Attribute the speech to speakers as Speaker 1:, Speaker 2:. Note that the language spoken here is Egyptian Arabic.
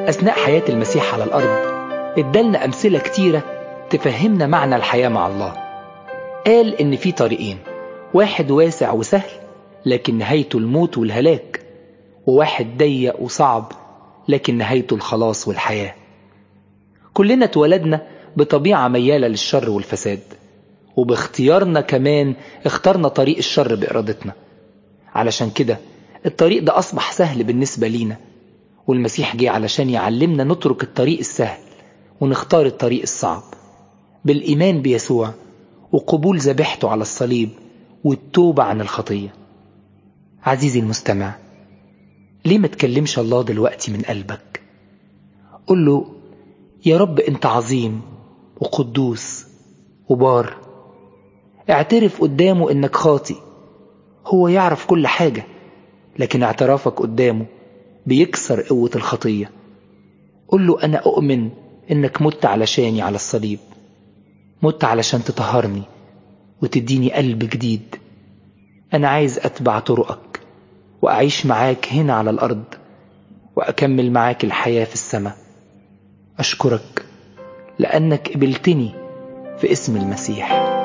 Speaker 1: أثناء حياة المسيح على الأرض ادالنا أمثلة كتيرة تفهمنا معنى الحياة مع الله قال إن في طريقين واحد واسع وسهل لكن نهايته الموت والهلاك وواحد ضيق وصعب لكن نهايته الخلاص والحياة كلنا اتولدنا بطبيعة ميالة للشر والفساد وباختيارنا كمان اخترنا طريق الشر بإرادتنا علشان كده الطريق ده أصبح سهل بالنسبة لينا والمسيح جه علشان يعلمنا نترك الطريق السهل ونختار الطريق الصعب بالإيمان بيسوع وقبول ذبيحته على الصليب والتوبة عن الخطية عزيزي المستمع ليه ما تكلمش الله دلوقتي من قلبك قل له يا رب انت عظيم وقدوس وبار اعترف قدامه انك خاطي هو يعرف كل حاجة لكن اعترافك قدامه بيكسر قوة الخطية قل له أنا أؤمن إنك مت علشاني على الصليب مت علشان تطهرني وتديني قلب جديد أنا عايز أتبع طرقك وأعيش معاك هنا على الأرض وأكمل معاك الحياة في السماء أشكرك لأنك قبلتني في اسم المسيح